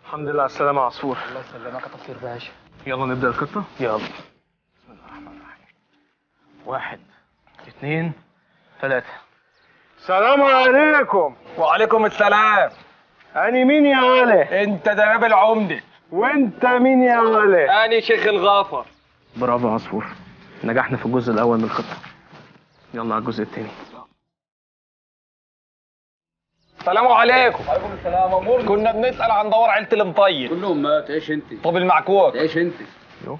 الحمد لله على السلامة يا عصفور الله يسلمك يا تفسير باشا يلا نبدأ الخطة يلا واحد اثنين ثلاثة السلام عليكم وعليكم السلام أنا مين يا علي انت جناب العمده وانت مين يا علي انا شيخ الغافر برافو يا عصفور نجحنا في الجزء الأول من الخطة يلا على الجزء الثاني السلام عليكم وعليكم السلام امور كنا بنسال عن دور عيله المطيب كلهم ما تعيش انت طب المعكوك تعيش انت يو.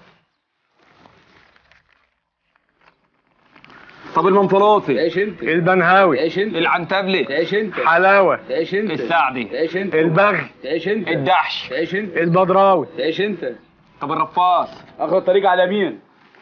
طب المنفلوطي تعيش انت البنهاوي تعيش انت العنتبلي تعيش انت حلاوة تعيش انت السعدي تعيش انت البغي تعيش انت الدحش تعيش انت البدراوي تعيش انت طب الرفاص اخر الطريق على مين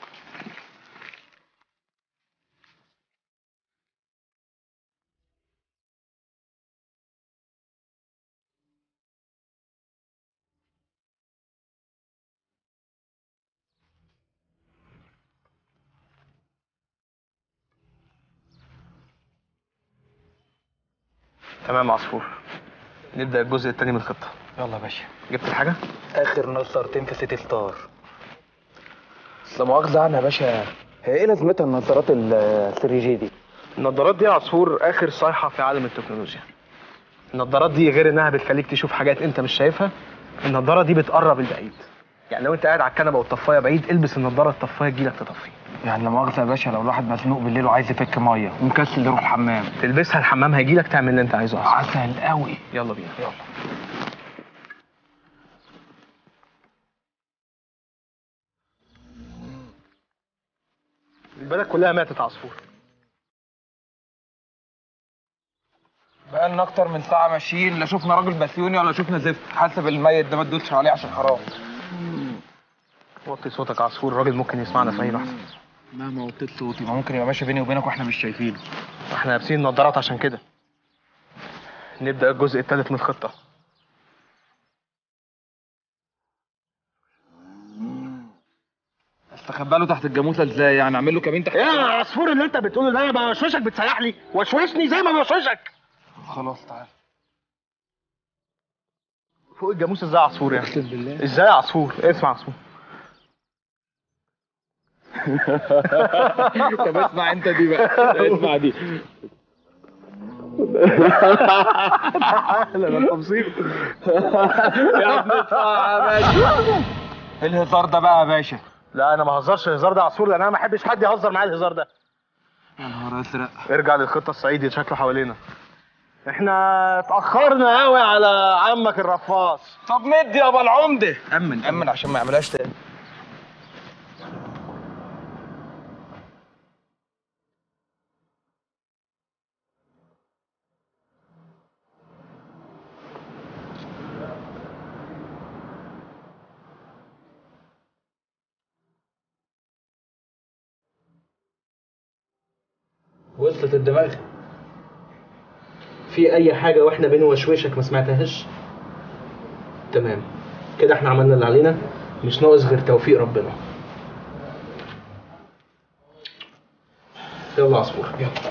تمام يا عصفور نبدأ الجزء الثاني من الخطة يلا يا باشا جبت الحاجة؟ اخر نصرتين في سيتي ستار لا مؤاخذة عنها يا باشا هي ايه لازمتها النظارات ال 3 جي دي؟ النظارات دي يا عصفور آخر صيحة في عالم التكنولوجيا النظارات دي غير انها بتخليك تشوف حاجات انت مش شايفها النظارة دي بتقرب البعيد يعني لو انت قاعد على الكنبة والطفاية بعيد البس النظارة الطفاية تجيلك تطفي يعني لا مؤاخذة يا باشا لو الواحد مزنوق بالليل وعايز يفك ميه ومكسل يروح الحمام تلبسها الحمام هيجيلك تعمل اللي انت عايزه اصلا عسل قوي يلا بينا يلا البلد كلها ماتت عصفور بقالنا اكتر من ساعة ماشيين لا شفنا راجل بسيوني ولا شفنا زفت حاسب الميت ده ما تدوسش عليه عشان حرام وطي صوتك يا عصفور الراجل ممكن يسمعنا في اي لحظة مهما وطيت صوتي ما ممكن يبقى ماشي بيني وبينك واحنا مش شايفينه احنا لابسين نظارات عشان كده نبدأ الجزء الثالث من الخطة استخبى له تحت الجاموسه ازاي يعني اعمل له كمين تحت ايه يا عصفور اللي انت بتقوله ده انا بوشوشك بتسيح لي وشوشني زي ما بوشوشك خلاص تعال فوق الجاموس ازاي يا عصفور يعني اقسم بالله ازاي يا عصفور اسمع يا عصفور طب اسمع انت دي بقى اسمع دي لا ده انت مصيبه يا ابني اسمع يا باشا ايه الهزار ده بقى يا باشا لا انا ما هزرش الهزار ده يا عصفور لان انا ما احبش حد يهزر معايا الهزار ده يا نهار ازرق ارجع للخطه الصعيدي شكله حوالينا احنا اتاخرنا قوي على عمك الرفاص طب مد يابا العمده امن امن عشان ما يعملهاش تاني وصلت الدماغ في اي حاجه واحنا بنوشوشك ما سمعتهاش تمام كده احنا عملنا اللي علينا مش ناقص غير توفيق ربنا يلا يا عصفور يلا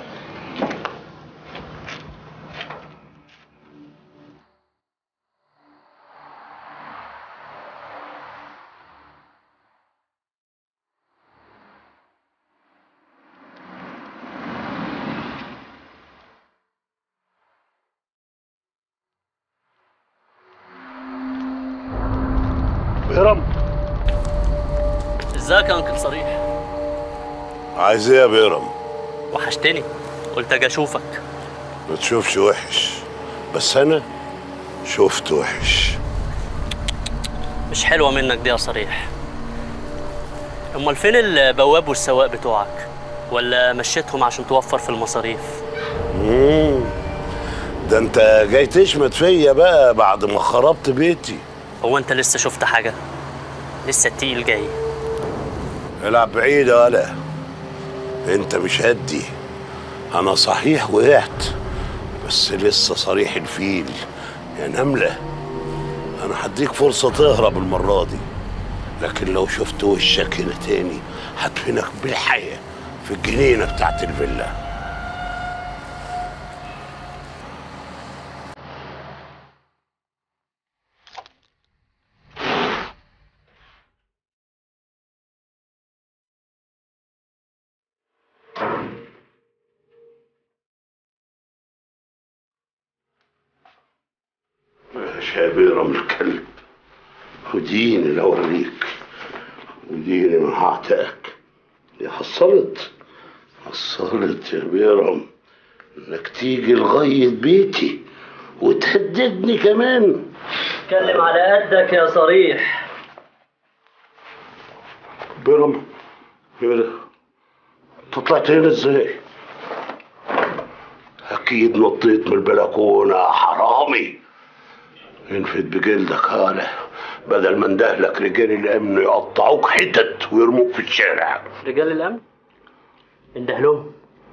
بيرم ازيك يا انكل صريح عايز ايه يا بيرم وحشتني قلت اجي اشوفك ما تشوفش وحش بس انا شفت وحش مش حلوه منك دي يا صريح امال فين البواب والسواق بتوعك ولا مشيتهم عشان توفر في المصاريف مم. ده انت جاي تشمت فيا بقى بعد ما خربت بيتي هو انت لسه شفت حاجه لسه التقيل جاي العب بعيد يا ولا انت مش هدي انا صحيح وقعت بس لسه صريح الفيل يا نملة انا هديك فرصة تهرب المرة دي لكن لو شفت وشك هنا تاني هدفنك بالحياة في الجنينة بتاعت الفيلا ماشي يا بيرم الكلب وديني لو اوريك وديني ما هعتقك يا حصلت حصلت يا بيرم انك تيجي لغاية بيتي وتهددني كمان اتكلم على قدك يا صريح بيرم ايه ده؟ انت طلعت هنا ازاي؟ اكيد نطيت من البلكونه يا حرامي انفد بجلدك هاله بدل ما اندهلك رجال الامن يقطعوك حتت ويرموك في الشارع رجال الامن انده لهم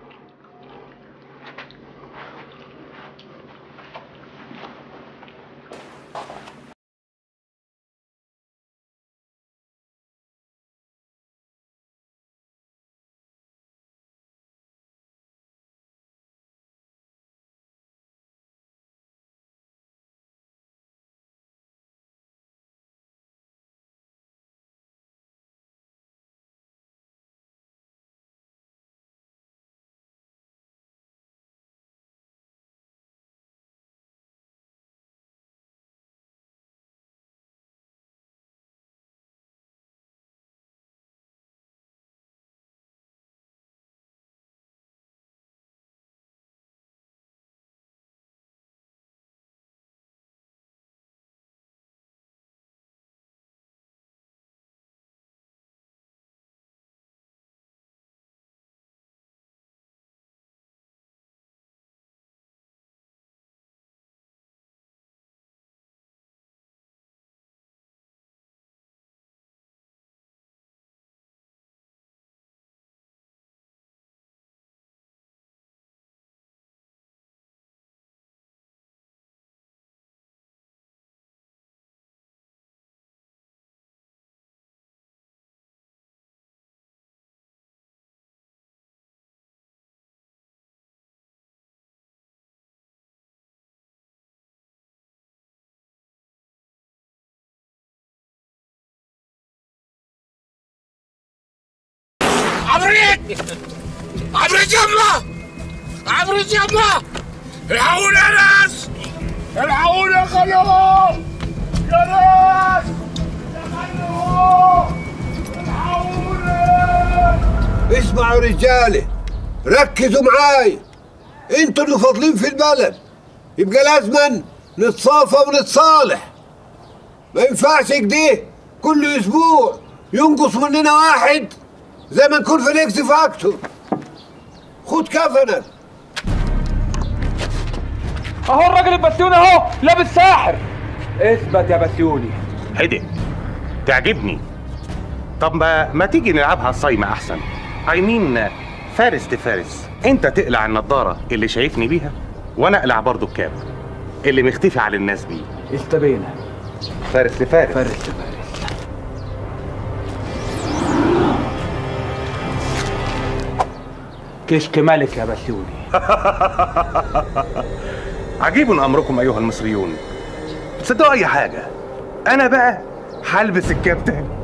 عفريت عفريت يما عفريت يما الحقوني يا ناس الحقوني يا خلوه يا ناس يا خلوه الحقوني اسمعوا رجالة ركزوا معاي انتوا اللي فاضلين في البلد يبقى لازما نتصافى ونتصالح ما ينفعش كده كل اسبوع ينقص مننا واحد زي ما نكون في الاكس فاكتور خد كفنك اهو الراجل البسيوني اهو لابس ساحر اثبت يا بسيوني هدي تعجبني طب ما, ما تيجي نلعبها الصايمة أحسن I mean فارس لفارس أنت تقلع النضارة اللي شايفني بيها وأنا أقلع برضو الكاب اللي مختفي على الناس بيه استبينا فارس لفارس فارس لفارس كشك ملك يا بسيوني عجيب أمركم أيها المصريون تصدقوا أي حاجة أنا بقى هلبس الكاب تاني